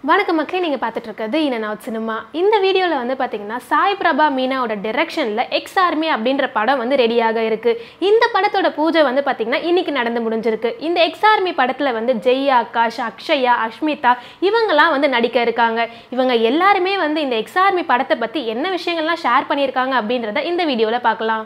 வணக்கம் மக்களே நீங்கள் பார்த்துட்டு இருக்கிறது இன் அவுட் சினிமா இந்த வீடியோவில் வந்து பார்த்தீங்கன்னா சாய் பிரபா மீனாவோட டிரெக்ஷனில் எக்ஸ் ஆர்மி அப்படின்ற படம் வந்து ரெடியாக இருக்குது இந்த படத்தோட பூஜை வந்து பார்த்தீங்கன்னா இன்னைக்கு நடந்து முடிஞ்சிருக்கு இந்த எக்ஸ் ஆர்மி படத்தில் வந்து ஜெய் ஆகாஷ் அக்ஷயா அஷ்மிதா இவங்கெல்லாம் வந்து நடிக்க இருக்காங்க இவங்க எல்லாருமே வந்து இந்த எக்ஸ் ஆர்மி படத்தை பற்றி என்ன விஷயங்கள்லாம் ஷேர் பண்ணியிருக்காங்க அப்படின்றத இந்த வீடியோவில் பார்க்கலாம்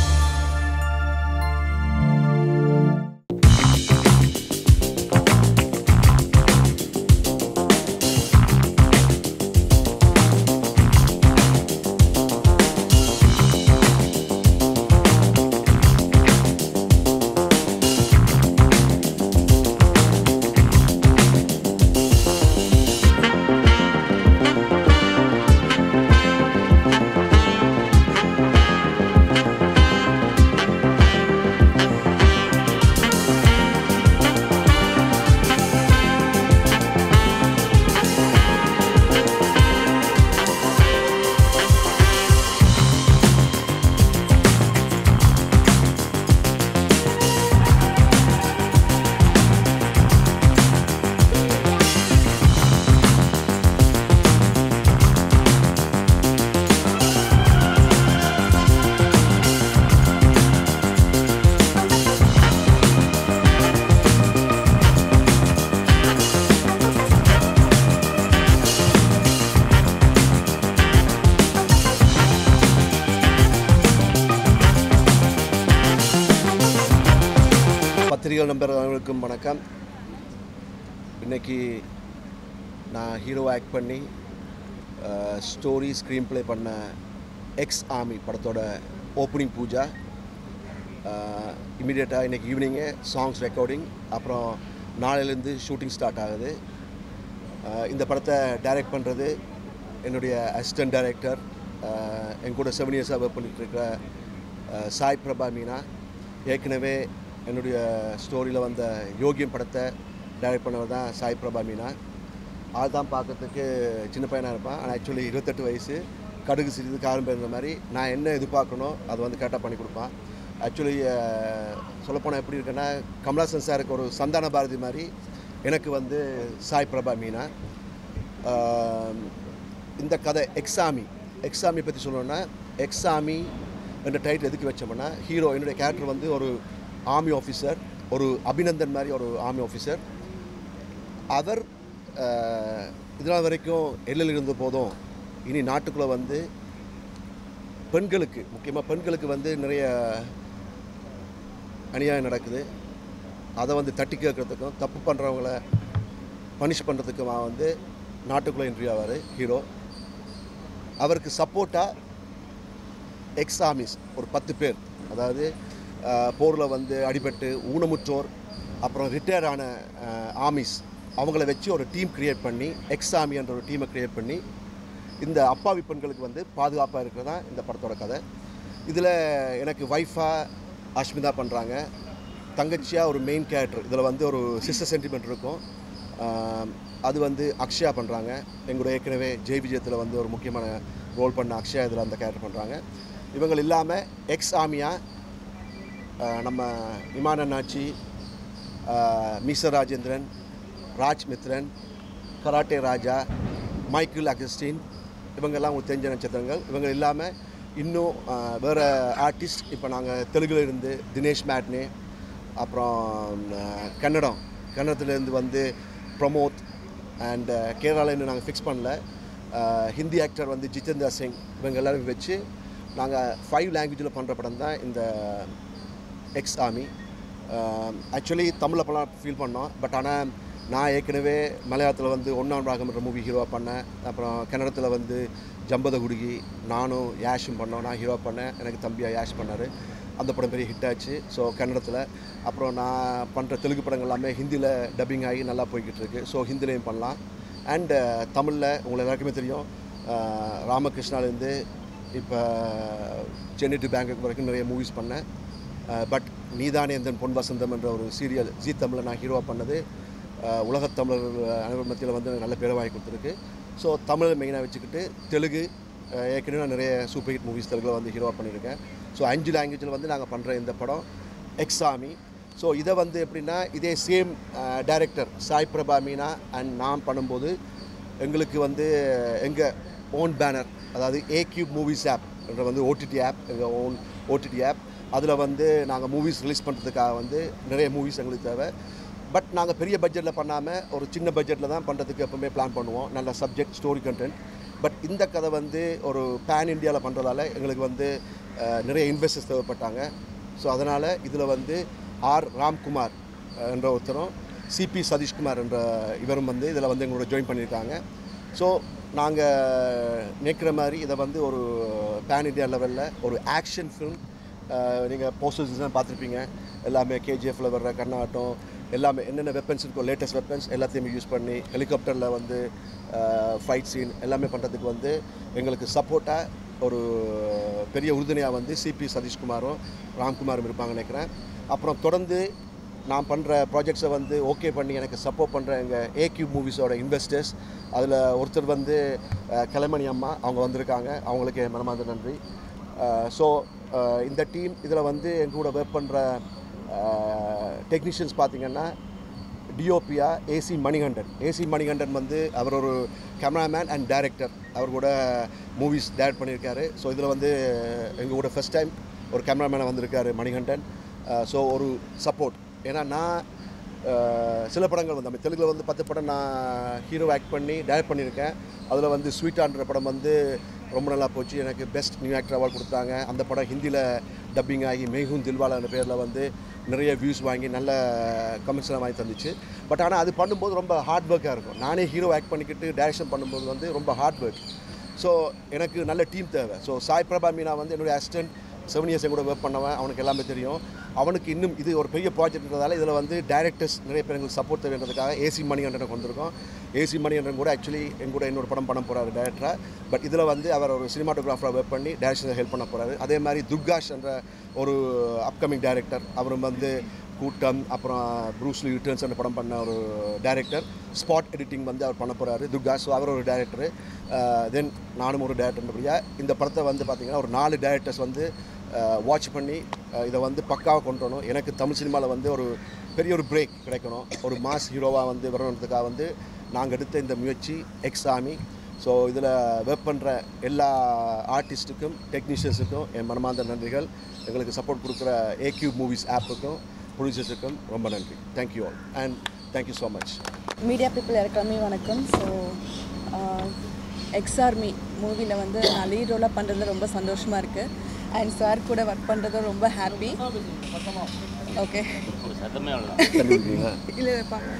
பத்திரிகை நம்பர் அனைவருக்கும் வணக்கம் இன்னைக்கு நான் ஹீரோ ஆக்ட் பண்ணி ஸ்டோரி ஸ்க்ரீன் ப்ளே பண்ண எக்ஸ் ஆர்மி படத்தோட ஓப்பனிங் பூஜா இமீடியட்டாக இன்றைக்கி ஈவினிங்கே சாங்ஸ் ரெக்கார்டிங் அப்புறம் நாளையிலேருந்து ஷூட்டிங் ஸ்டார்ட் ஆகுது அஹ் இந்த படத்தை டைரக்ட் பண்ணுறது என்னுடைய அசிஸ்டன்ட் டைரக்டர் என் கூட செவன் இயர்ஸாக ஒர்க் பண்ணிட்டு இருக்கிற அஹ் சாய் பிரபா மீனா ஏற்கனவே என்னுடைய ஸ்டோரியில் வந்த யோகியம் படத்தை டைரக்ட் பண்ணவர் தான் சாய் பிரபா மீனா ஆள் தான் பார்க்கறதுக்கு சின்ன பையனாக இருப்பான் ஆனால் ஆக்சுவலி இருபத்தெட்டு வயசு கடுகு சிறிது காரம் பெறுற மாதிரி நான் என்ன எதிர்பார்க்கணும் அதை வந்து கரெக்டாக பண்ணி கொடுப்பான் ஆக்சுவலி சொல்லப்போனால் எப்படி இருக்குன்னா கமலாசன் சாருக்கு ஒரு சந்தான பாரதி மாதிரி எனக்கு வந்து சாய் பிரபா மீனா ஆஹ் இந்த கதை எக்ஸாமி எக்ஸாமி பற்றி சொல்லணும்னா எக்ஸாமி என்ற டைட்டில் எதுக்கு வச்சோம்னா ஹீரோ என்னுடைய கேரக்டர் வந்து ஒரு ஆர்மி ஆஃபீஸர் ஒரு அபிநந்தன் மாதிரி ஒரு ஆர்மி ஆஃபீஸர் அவர் ஆஹ், இதனால் வரைக்கும் எல்லையில் இருந்த போதும் இனி நாட்டுக்குள்ளே வந்து பெண்களுக்கு முக்கியமாக பெண்களுக்கு வந்து நிறைய அநியாயம் நடக்குது அதை வந்து தட்டி கேட்குறதுக்கும் தப்பு பண்ணுறவங்கள பனிஷ் பண்ணுறதுக்குமா வந்து நாட்டுக்குள்ளே என்ட்ரி ஆவார் ஹீரோ அவருக்கு சப்போர்ட்டாக எக்ஸ் ஆர்மிஸ் ஒரு பத்து பேர் அதாவது போரில் வந்து அடிபட்டு ஊனமுற்றோர் அப்புறம் ரிட்டையர் ஆன ஆர்மிஸ் அவங்கள வச்சு ஒரு டீம் கிரியேட் பண்ணி எக்ஸ் ஆர்மி என்ற ஒரு டீமை கிரியேட் பண்ணி இந்த அப்பாவி பெண்களுக்கு வந்து பாதுகாப்பாக இருக்கிறதா இந்த படத்தோட கதை இதில் எனக்கு ஒய்ஃபாக அஷ்மிதா பண்ணுறாங்க தங்கச்சியாக ஒரு மெயின் கேரக்டர் இதில் வந்து ஒரு சிஸ்டர் சென்டிமெண்ட் இருக்கும் ஆம், அது வந்து அக்ஷயா பண்ணுறாங்க எங்களோட ஏற்கனவே ஜெய் விஜயத்தில் வந்து ஒரு முக்கியமான ரோல் பண்ண அக்ஷயா இதில் அந்த கேரக்டர் பண்ணுறாங்க இவங்க இல்லாமல் எக்ஸ் ஆமியா ஆஹ், நம்ம இமான் அண்ணாச்சி ஆஹ், மீசர் Rajendran Raj Mithran karate Raja Michael Augustine இவங்கெல்லாம் உங்களுக்கு தெரிஞ்ச நட்சத்திரங்கள் இவங்க இல்லாமல் இன்னும் ஆஹ், வேறு ஆர்டிஸ்ட் இப்போ நாங்கள் தெலுங்குல இருந்து தினேஷ் மேட்னே அப்புறம் ஆஹ், கன்னடம் கன்னடத்துலேருந்து வந்து பிரமோத் அண்ட் கேரளாவில் இன்னும் நாங்கள் ஃபிக்ஸ் பண்ணல ஆஹ், ஹிந்தி ஆக்டர் வந்து ஜிதேந்தர் சிங் இவங்க எல்லாரும் வச்சு நாங்கள் ஃபைவ் லாங்குவேஜில் பண்ணுற படம் தான் இந்த எக்ஸ் ஆர்மி ஆக்சுவலி தமிழில் படம் ஃபீல் பண்ணோம் பட் ஆனால் நான் ஏற்கனவே மலையாளத்தில் வந்து ஒன்றாம் ராகம்ன்ற மூவி ஹீரோவாக பண்ணேன் அப்புறம் கன்னடத்தில் வந்து ஜம்பத குடுகி நானும் யாஷும் பண்ணோம் நான் ஹீரோ பண்ணேன் எனக்கு தம்பியாக யாஷ் பண்ணார் அந்த படம் பெரிய ஹிட் ஆச்சு ஸோ கன்னடத்தில் அப்புறம் நான் பண்ணுற தெலுங்கு படங்கள் எல்லாமே ஹிந்தியில் டப்பிங் ஆகி நல்லா போய்கிட்டு இருக்கு ஸோ ஹிந்திலையும் பண்ணலாம் அண்டு தமிழில் உங்களுக்கு எல்லாருக்குமே தெரியும் அஹ், ராமகிருஷ்ணாலேருந்து இப்போ சென்னை டு பேங்காக் வரைக்கும் நிறைய மூவிஸ் பண்ணேன் பட் நீதானே எந்தன் பொன் வசந்தம் என்ற ஒரு சீரியல் ஜி தமிழில் நான் ஹீரோவாக பண்ணது அஹ், உலகத் தமிழர் அனைவர் மத்தியில் வந்து எனக்கு நல்ல பேரை வாங்கி கொடுத்துருக்கு ஸோ தமிழை மெயினாக வச்சுக்கிட்டு தெலுங்கு அஹ், ஏற்கனவே நான் நிறைய சூப்பர் ஹிட் மூவிஸ் தெலுங்கில் வந்து ஹீரோவாக பண்ணியிருக்கேன் ஸோ அஞ்சு லாங்குவேஜில் வந்து நாங்கள் பண்ணுற இந்த படம் எக்ஸாமி ஸோ இதை வந்து எப்படின்னா இதே same director Sai Prabha Meena and நான் பண்ணும்போது எங்களுக்கு வந்து எங்கள் ஓன் பேனர் அதாவது ஏ கியூப் மூவிஸ் ஆப் என்ற வந்து ஓடிடி ஆப் எங்கள் ஓன் ஓடிடி ஆப் அதில் வந்து நாங்கள் மூவிஸ் ரிலீஸ் பண்ணுறதுக்காக வந்து நிறைய மூவிஸ் எங்களுக்கு தேவை பட் நாங்கள் பெரிய பட்ஜெட்டில் பண்ணாமல் ஒரு சின்ன பட்ஜெட்டில் தான் பண்ணுறதுக்கு எப்பவுமே பிளான் பண்ணுவோம் நல்ல சப்ஜெக்ட் ஸ்டோரி கண்டென்ட் பட் இந்த கதை வந்து ஒரு பேன் இந்தியாவில் பண்ணுறதால எங்களுக்கு வந்து அஹ், நிறைய இன்வெஸ்டர்ஸ் தேவைப்பட்டாங்க ஸோ அதனால் இதில் வந்து ஆர் ராம்குமார் அஹ், என்ற ஒருத்தரும் சிபி சதீஷ்குமார் என்ற இவரும் வந்து இதில் வந்து எங்களோட ஜாயின் பண்ணியிருக்காங்க ஸோ நாங்கள் நினைக்கிற மாதிரி இதை வந்து ஒரு பேன் இந்தியா லெவலில் ஒரு ஆக்ஷன் ஃபிலிம் நீங்கள் போஸ்டர்ஸ் பார்த்துருப்பீங்க எல்லாமே கேஜிஎஃப்ல வர்ற கர்நாட்டம் எல்லாமே என்னென்ன வெப்பன்ஸ் இருக்கோ லேட்டஸ்ட் வெப்பன்ஸ் எல்லாத்தையுமே யூஸ் பண்ணி ஹெலிகாப்டரில் வந்து ஃபைட் சீன் எல்லாமே பண்ணுறதுக்கு வந்து எங்களுக்கு சப்போர்ட்டாக ஒரு பெரிய உறுதுணையாக வந்து சிபி சதீஷ்குமாரும் ராம்குமாரும் இருப்பாங்கன்னு நினைக்கிறேன் அப்புறம் தொடர்ந்து நான் பண்ணுற ப்ராஜெக்ட்ஸை வந்து ஓகே பண்ணி எனக்கு சப்போர்ட் பண்ணுற எங்கள் ஏக்யூ மூவிஸோட இன்வெஸ்டர்ஸ் அதில் ஒருத்தர் வந்து அஹ், கலைமணி அம்மா அவங்க வந்திருக்காங்க அவங்களுக்கு என் மனமார்ந்த நன்றி ஸோ இந்த டீம் இதில் வந்து எங்க கூட ஒர்க் பண்ணுற டெக்னீஷியன்ஸ் பார்த்தீங்கன்னா டிஓபியா ஏசி மணிகண்டன் ஏசி மணிகண்டன் வந்து அவர் ஒரு கேமராமேன் அண்ட் டைரக்டர் அவர் கூட மூவிஸ் டைரக்ட் பண்ணியிருக்காரு ஸோ இதில் வந்து எங்கள் கூட ஃபஸ்ட் டைம் ஒரு கேமராமேனாக வந்திருக்காரு மணிகண்டன் ஸோ ஒரு சப்போர்ட் ஏன்னா நான் அஹ், சில படங்கள் வந்து நம்ம தெலுங்கில் வந்து பத்து படம் நான் ஹீரோ ஆக்ட் பண்ணி டைரக்ட் பண்ணியிருக்கேன் அதில் வந்து ஸ்வீட்டான்ற படம் வந்து ரொம்ப நல்லா போச்சு எனக்கு பெஸ்ட் நியூ ஆக்டர் அவார்ட் கொடுத்தாங்க அந்த படம் ஹிந்தியில் டப்பிங் ஆகி மெய்ஹூன் தில்வாலான்ற பேரில் வந்து நிறைய வியூஸ் வாங்கி நல்ல கமெண்ட்ஸ்லாம் வாங்கி தந்துச்சு பட் ஆனால் அது பண்ணும்போது ரொம்ப ஹார்ட் ஒர்க்காக இருக்கும் நானே ஹீரோ ஆக்ட் பண்ணிக்கிட்டு டைரக்ஷன் பண்ணும்போது வந்து ரொம்ப ஹார்ட் ஒர்க் ஸோ எனக்கு நல்ல டீம் தேவை ஸோ சாய் பிரபா மீனா வந்து என்னுடைய அசிஸ்டன்ட் செவன் இயர்ஸ் கூட ஒர்க் பண்ணவன் அவனுக்கு எல்லாமே தெரியும் அவனுக்கு இன்னும் இது ஒரு பெரிய ப்ராஜெக்ட்ன்றதால இதில் வந்து டைரக்டர்ஸ் நிறைய பேர் எங்களுக்கு சப்போர்ட் தேவைன்றதுக்காக ஏசி மணிகண்டனுக்கு வந்திருக்கோம் ஏசி மணிகண்டன் கூட ஆக்சுவலி என் கூட இன்னொரு படம் பண்ண போகிறாரு டேரக்டராக பட் இதில் வந்து அவர் ஒரு சினிமாட்டோகிராஃபராக ஒர்க் பண்ணி டைரக்ஷனை ஹெல்ப் பண்ண போகிறாரு அதே மாதிரி துர்காஷ் என்ற ஒரு அப்கமிங் டைரக்டர் அவரும் வந்து கூட்டம் அப்புறம் ப்ரூஸ்லி ரிட்டர்ன்ஸ் அந்த படம் பண்ண ஒரு டைரக்டர் ஸ்பாட் எடிட்டிங் வந்து அவர் பண்ண போகிறாரு துர்கா ஸோ அவர் ஒரு டைரக்டர் தென் நானும் ஒரு டேரக்டர்ன்றபடியாக இந்த படத்தை வந்து பார்த்திங்கன்னா ஒரு நாலு டைரக்டர்ஸ் வந்து வாட்ச் பண்ணி அஹ், இதை வந்து பக்காவாக கொண்டு வரணும் எனக்கு தமிழ் சினிமாவில் வந்து ஒரு பெரிய ஒரு பிரேக் கிடைக்கணும் ஒரு மாஸ் ஹீரோவாக வந்து வரணுன்றதுக்காக வந்து நாங்கள் எடுத்த இந்த முயற்சி எக்ஸ் ஆமி ஸோ இதில் ஒர்க் பண்ணுற எல்லா ஆர்டிஸ்ட்டுக்கும் டெக்னீஷியன்ஸுக்கும் என் மனமார்ந்த நன்றிகள் எங்களுக்கு சப்போர்ட் கொடுக்குற ஏக்யூ மூவிஸ் ஆப்புக்கும் ப்ரொடியூசர்ஸுக்கும் ரொம்ப நன்றி thank you all and thank you so much media people எல்லாருக்குமே வணக்கம் ஸோ எக்ஸ்ஆர்மி மூவியில் வந்து நான் லீட் ரோலாக பண்ணுறது ரொம்ப சந்தோஷமாக இருக்குது அண்ட் சார் கூட ஒர்க் பண்ணுறது ரொம்ப ஹாப்பி ஓகே சத்தமே அவ்வளோதான் இல்லை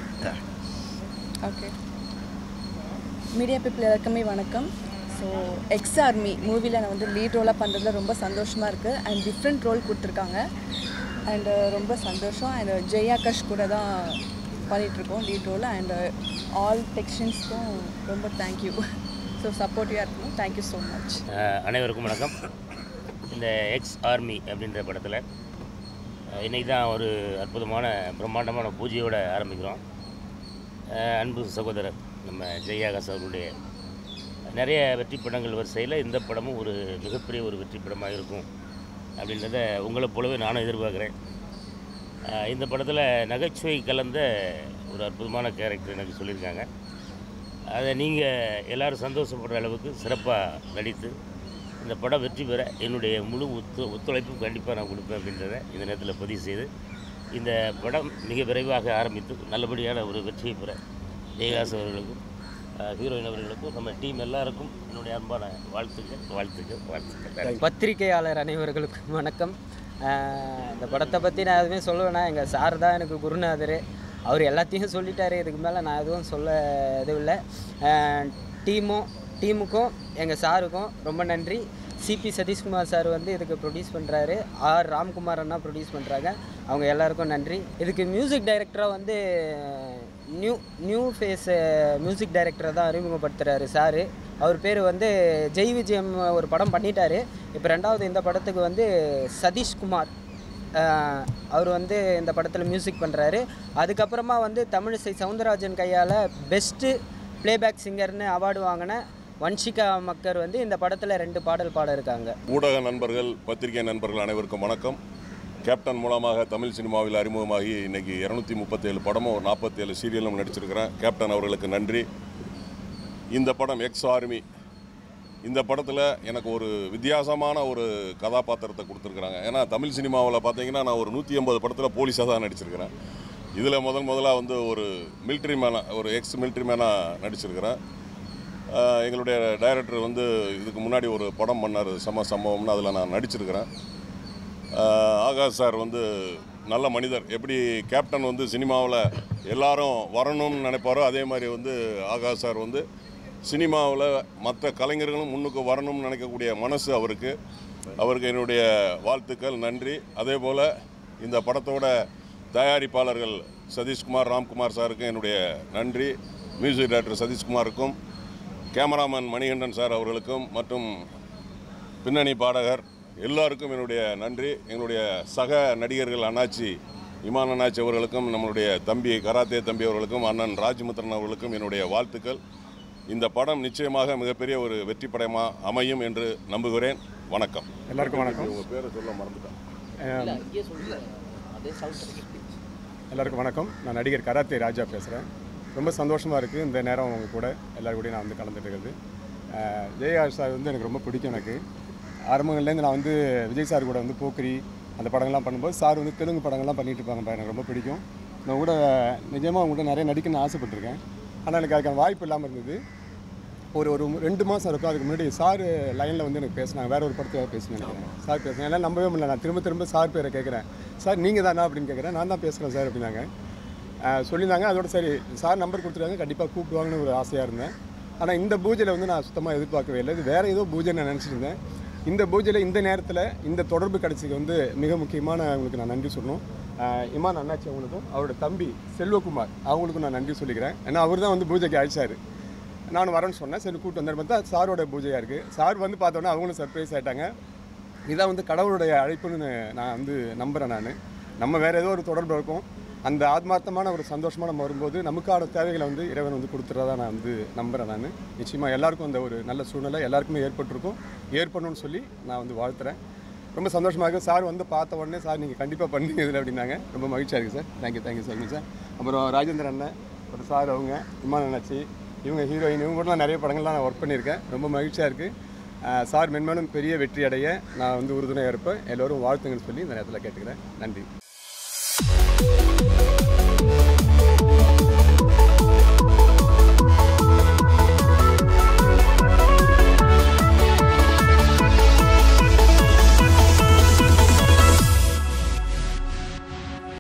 ஓகே மீடியா பீப்புள் எல்லாருக்குமே வணக்கம் ஸோ எக்ஸ்ஆர்மி மூவியில் நான் வந்து லீட் ரோலாக பண்ணுறதுல ரொம்ப சந்தோஷமாக இருக்குது அண்ட் டிஃப்ரெண்ட் ரோல் கொடுத்துருக்காங்க அண்டு ரொம்ப சந்தோஷம் அண்ட் ஜெயாகாஷ் கூட தான் பண்ணிகிட்ருக்கோம் லீட் ரோல் அண்ட் ஆல் டெக்ஷன்ஸ்க்கும் ரொம்ப தேங்க்யூ ஸோ சப்போர்ட்டிவாக இருக்கணும் தேங்க்யூ ஸோ மச் அஹ் அனைவருக்கும் வணக்கம் இந்த எக்ஸ் ஆர்மி அப்படின்ற படத்தில் இன்றைக்கி தான் ஒரு அற்புதமான பிரம்மாண்டமான பூஜையோடு ஆரம்பிக்கிறோம் அஹ் அன்பு சகோதரர் நம்ம ஜெயாகாஸ் அவர்களுடைய நிறைய வெற்றி படங்கள் வரிசையில் இந்த படமும் ஒரு மிகப்பெரிய ஒரு வெற்றி படமாக இருக்கும் அப்படின்றத உங்களை போலவே நானும் எதிர்பார்க்குறேன் அஹ் இந்த படத்தில் நகைச்சுவை கலந்த ஒரு அற்புதமான கேரக்டர் எனக்கு சொல்லியிருக்காங்க அதை நீங்கள் எல்லாரும் சந்தோஷப்படுற அளவுக்கு சிறப்பாக நடித்து இந்த படம் வெற்றி பெற என்னுடைய முழு ஒத்து ஒத்துழைப்பும் கண்டிப்பாக நான் கொடுப்பேன் அப்படின்றத இந்த நேரத்தில் பதிவு செய்து இந்த படம் மிக விரைவாக ஆரம்பித்து நல்லபடியான ஒரு வெற்றியை பெற ஜெயகாஸ் அவர்களுக்கும் அஹ், ஹீரோயின் அவர்களுக்கும் நம்ம டீம் எல்லாருக்கும் என்னுடைய அன்பான வாழ்த்துக்கள் வாழ்த்துக்கள் வாழ்த்துக்கள் பத்திரிகையாளர் அனைவர்களுக்கும் வணக்கம் அஹ் இந்த படத்தை பற்றி நான் எதுவுமே சொல்லுவேன்னா எங்கள் சார் தான் எனக்கு குருநாதர் அவர் எல்லாத்தையும் சொல்லிட்டாரு இதுக்கு மேலே நான் எதுவும் சொல்ல எதுவும் இல்லை டீமும் டீமுக்கும் எங்கள் சாருக்கும் ரொம்ப நன்றி சிபி சதீஷ்குமார் சார் வந்து இதுக்கு ப்ரொடியூஸ் பண்ணுறாரு ஆர் ராம்குமார் அண்ணா ப்ரொடியூஸ் பண்ணுறாங்க அவங்க எல்லாருக்கும் நன்றி இதுக்கு மியூசிக் டைரக்டராக வந்து நியூ நியூ ஃபேஸ் மியூசிக் டைரக்டரை தான் அறிமுகப்படுத்துகிறாரு சார் அவர் பேர் வந்து ஜெய் விஜயம் ஒரு படம் பண்ணிட்டாரு இப்போ ரெண்டாவது இந்த படத்துக்கு வந்து சதீஷ்குமார் ஆஹ் அவர் வந்து இந்த படத்தில் மியூசிக் பண்ணுறாரு அதுக்கப்புறமா வந்து தமிழிசை சவுந்தரராஜன் கையால் பெஸ்ட்டு ப்ளேபேக் சிங்கர்னு அவார்டு வாங்கின வன்ஷிகா மக்கர் வந்து இந்த படத்தில் ரெண்டு பாடல் பாட இருக்காங்க ஊடக நண்பர்கள் பத்திரிகை நண்பர்கள் அனைவருக்கும் வணக்கம் கேப்டன் மூலமாக தமிழ் சினிமாவில் அறிமுகமாகி இன்னைக்கு இரநூத்தி முப்பத்தேழு படமும் ஒரு நாற்பத்தேழு சீரியலும் நடிச்சிருக்கிறேன் கேப்டன் அவர்களுக்கு நன்றி இந்த படம் எக்ஸ் ஆர்மி இந்த படத்தில் எனக்கு ஒரு வித்தியாசமான ஒரு கதாபாத்திரத்தை கொடுத்துருக்குறாங்க ஏன்னா தமிழ் சினிமாவில் பார்த்தீங்கன்னா நான் ஒரு நூற்றி ஐம்பது படத்தில் போலீஸாக தான் நடிச்சிருக்கிறேன் இதில் முதல் முதலாக வந்து ஒரு மிலிட்ரி மேனாக ஒரு எக்ஸ் மிலிட்ரி மேனாக நடிச்சிருக்கிறேன் ஆஹ் எங்களுடைய டைரக்டர் வந்து இதுக்கு முன்னாடி ஒரு படம் பண்ணார் சம சம்பவம்னு அதில் நான் நடிச்சிருக்கிறேன் ஆஹ் ஆகாஷ் சார் வந்து நல்ல மனிதர் எப்படி கேப்டன் வந்து சினிமாவில் எல்லாரும் வரணும்னு நினைப்பாரோ அதே மாதிரி வந்து ஆகாஷ் சார் வந்து சினிமாவில் மற்ற கலைஞர்களும் முன்னுக்கு வரணும்னு நினைக்கக்கூடிய மனசு அவருக்கு அவருக்கு என்னுடைய வாழ்த்துக்கள் நன்றி அதே போல் இந்த படத்தோட தயாரிப்பாளர்கள் சதீஷ்குமார் ராம்குமார் சாருக்கும் என்னுடைய நன்றி மியூசிக் டைரக்டர் சதீஷ்குமாருக்கும் கேமராமேன் மணிகண்டன் சார் அவர்களுக்கும் மற்றும் பின்னணி பாடகர் எல்லாருக்கும் என்னுடைய நன்றி எங்களுடைய சக நடிகர்கள் அண்ணாச்சி இமான் அண்ணாச்சி அவர்களுக்கும் நம்மளுடைய தம்பி கராத்தே தம்பி அவர்களுக்கும் அண்ணன் ராஜ்முத்திரன் அவர்களுக்கும் என்னுடைய வாழ்த்துக்கள் இந்த படம் நிச்சயமாக மிகப்பெரிய ஒரு வெற்றி படமா அமையும் என்று நம்புகிறேன் வணக்கம் எல்லாருக்கும் வணக்கம் உங்கள் பேரை சொல்ல மறந்துட்டேன் எல்லாருக்கும் வணக்கம் நான் நடிகர் கராத்தே ராஜா பேசுகிறேன் ரொம்ப சந்தோஷமாக இருக்குது இந்த நேரம் உங்க கூட எல்லாரும் கூடயும் நான் வந்து கலந்துட்டு இருக்கிறது அஹ், ஜெயகாஷ் சார் வந்து எனக்கு ரொம்ப பிடிக்கும் எனக்கு ஆரம்பங்கள்லேருந்து நான் வந்து விஜய் சார் கூட வந்து போக்கிரி அந்த படங்கள்லாம் பண்ணும்போது சார் வந்து தெலுங்கு படங்கள்லாம் பண்ணிட்டு இருப்பாங்க எனக்கு ரொம்ப பிடிக்கும் நான் கூட நிஜமாக அவங்க கூட நிறைய நடிக்கணும்னு ஆசைப்பட்டிருக்கேன் ஆனால் எனக்கு அதுக்கான வாய்ப்பு இல்லாமல் இருந்தது ஒரு ஒரு ரெண்டு மாதம் இருக்கும் அதுக்கு முன்னாடி சார் லைனில் வந்து எனக்கு பேசினாங்க வேற ஒரு படத்தில் பேசி நினைக்கிறேன் சார் பேசுனேன் எல்லாம் நம்பவே முடியல நான் திரும்ப திரும்ப சார் பேரை கேட்குறேன் சார் நீங்கள் தானா அப்படின்னு கேட்குறேன் நான் தான் பேசுகிறேன் சார் அப்படின்னாங்க ஆஹ் சொல்லியிருந்தாங்க அதோட சரி சார் நம்பர் கொடுத்துருக்காங்க கண்டிப்பாக கூப்பிடுவாங்கன்னு ஒரு ஆசையாக இருந்தேன் ஆனால் இந்த பூஜையில் வந்து நான் சுத்தமாக எதிர்பார்க்கவே இல்லை இது வேறு ஏதோ பூஜை நான் நினச்சிட்டு இருந்தேன் இந்த பூஜையில் இந்த நேரத்தில் இந்த தொடர்பு கிடைச்சதுக்கு வந்து மிக முக்கியமான அவங்களுக்கு நான் நன்றி சொல்லணும் ஆஹ் இமான் அண்ணாச்சி அவங்களுக்கும் அவரோட தம்பி செல்வகுமார் அவங்களுக்கும் நான் நன்றி சொல்லிக்கிறேன் ஏன்னா அவர் தான் வந்து பூஜைக்கு அழைச்சாரு நான் வரேன்னு சொன்னேன் சரி கூட்டு வந்தேன் பார்த்தா சாரோட பூஜையாக இருக்குது சார் வந்து பார்த்தோன்னே அவங்களும் சர்ப்ரைஸ் ஆகிட்டாங்க இதான் வந்து கடவுளுடைய அழைப்புன்னு நான் வந்து நம்புகிறேன் நான் நம்ம வேறு ஏதோ ஒரு தொடர்பு இருக்கும் அந்த ஆத்மார்த்தமான ஒரு சந்தோஷமாக நம்ம வரும்போது நமக்கான தேவைகளை வந்து இறைவன் வந்து கொடுத்துறதா நான் வந்து நம்புகிறேன் நான் நிச்சயமாக எல்லாருக்கும் அந்த ஒரு நல்ல சூழ்நிலை எல்லாருக்குமே ஏற்பட்டிருக்கும் ஏற்படணும்னு சொல்லி நான் வந்து வாழ்த்துறேன் ரொம்ப சந்தோஷமாக இருக்குது சார் வந்து பார்த்த உடனே சார் நீங்கள் கண்டிப்பாக பண்ணுங்க இதில் அப்படின்னாங்க ரொம்ப மகிழ்ச்சியாக இருக்குது sir thank you thank you sir sir அப்புறம் ராஜேந்திரன் அண்ணன் ஒரு சார் அவங்க இமான் அண்ணாச்சி இவங்க ஹீரோயின் இவங்க கூட நிறைய படங்கள்லாம் நான் ஒர்க் பண்ணியிருக்கேன் ரொம்ப மகிழ்ச்சியாக இருக்குது சார் மென்மேலும் பெரிய வெற்றி அடைய நான் வந்து உறுதுணையாக இருப்பேன் எல்லோரும் வாழ்த்துங்கன்னு சொல்லி இந்த நேரத்தில் கேட்டுக்கிறேன் நன்றி